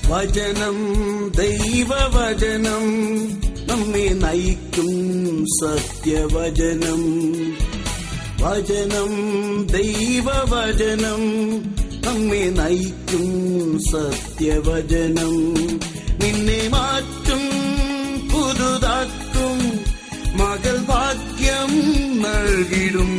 വചനം ദൈവവചനം നമ്മെ നയിക്കും സത്യവചനം വചനം ദൈവവചനം നമ്മെ നയിക്കും സത്യവചനം നിന്നെ മാറ്റും പുതുതാക്കും മകൾ ഭാഗ്യം നൽകിടും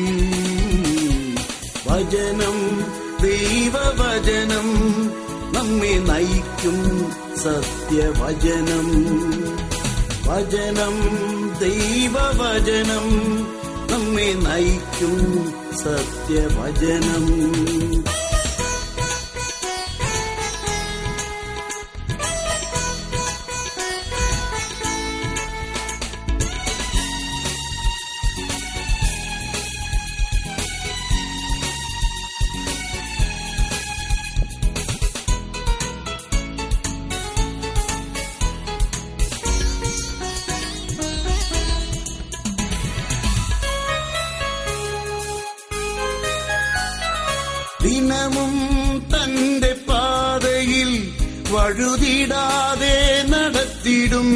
വചനം ദൈവവചനം നമ്മെ നയിക്കും സത്യവചനം വചനം ദൈവവചനം നമ്മെ നയിക്കും സത്യവചനം ദിനമും തന്റെ പാതയിൽ വഴുതിടാതെ നടത്തിടും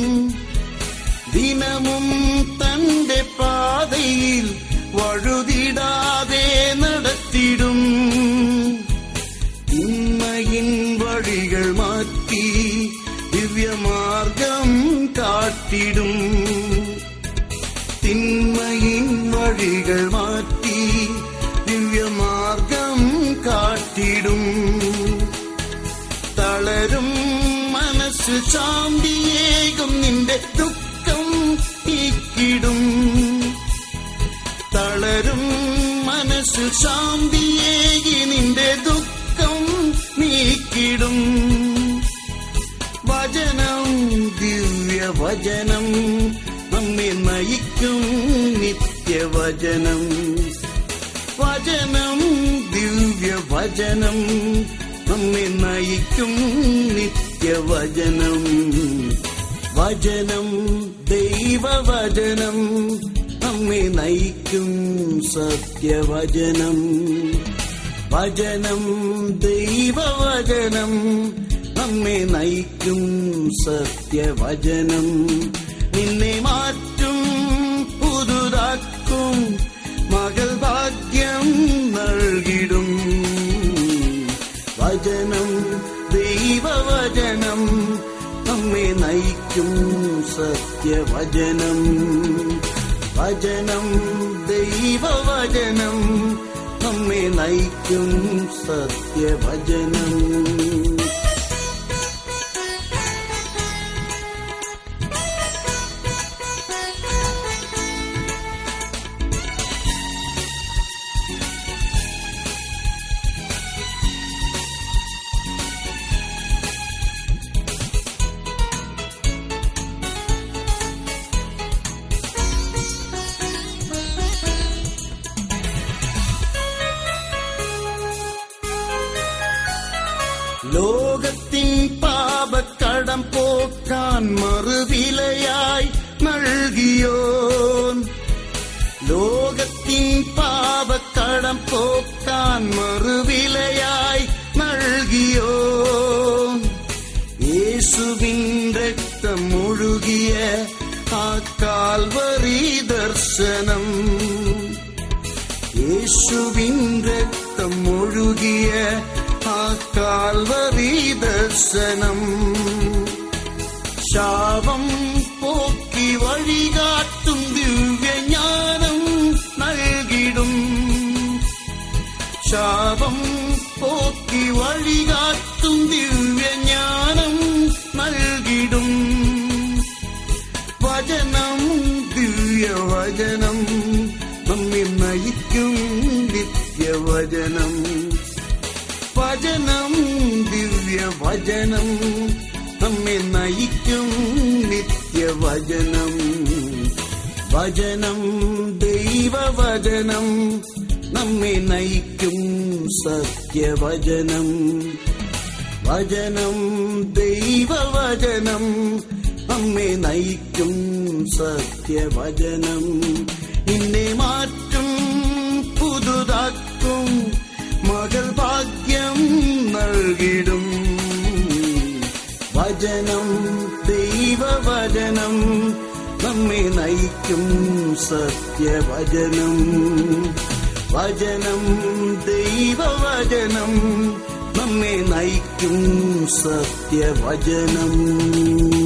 ദിനമും തന്റെ പാതയിൽ വഴുതിടാതെ നടത്തിടും തിന്മയിൻ വഴികൾ മാറ്റി ദിവ്യമാർഗം കാട്ടിടും തിന്മയിൻ വഴികൾ മാറ്റി ദിവ്യമാർഗം കാട്ടിടും തളരും മനസ്സ് ശാന്തിയേകും നിന്റെ ദുഃഖം നീക്കിടും തളരും മനസ്സ് ശാന്തിയേകി നിന്റെ ദുഃഖം നീക്കിടും വചനം ദിവ്യവചനം നമ്മെ നയിക്കും നിത്യവചനം വചനം ദിവ്യവചനം നമ്മെ നയിക്കും നിത്യവചനം വചനം ദൈവവചനം നമ്മെ നയിക്കും സത്യവചനം വചനം ദൈവവചനം നമ്മെ നയിക്കും സത്യവചനം നിന്നെ മാറ്റും പുതുതാക്കും മകൾ ഭാഗ്യം നൽകിടും വചനം ദൈവവചനം നമ്മെ നയിക്കും സത്യവചനം വചനം ദൈവവചനം നമ്മെ നയിക്കും സത്യവചനം ലോകത്തിൻ പാപക്കടം പോക്കാൻ മറുവിലയായി നൽകിയോൻ ലോകത്തിൻ പാപക്കടം പോക്കാൻ മറുവിലയായി നൽകിയോൻ യേശുവിൻ രക്തം ഒഴുകിയ ആ കാൽവറി ദർശനം യേശുവിൻ രക്തം ഒഴുകിയ ആ കാൽവറി ദർശനം ശാപം പോക്കി വഴികാട്ടും ദിവ്യജ്ഞാനം നൽകിടും ശാപം പോക്കി വഴികാട്ടും ദിവ്യജ്ഞാനം നൽകിടും വചനം ദിവ്യവചനം നമ്മെ നയിക്കും നിത്യവചനം വചനം ദിവ്യവചനം നമ്മെ നയിക്കും നിത്യവചനം വചനം ദൈവവചനം നമ്മെ നയിക്കും സത്യവചനം വചനം ദൈവവചനം നമ്മെ നയിക്കും സത്യവചനം നിന്നെ മാറ്റും പുതുതാക്കും മകൾ ഭാഗ്യം നൽകിടും വചനം ദൈവവചനം നമ്മെ നയിക്കും സത്യവചനം വചനം ദൈവവചനം നമ്മെ നയിക്കും സത്യവചനം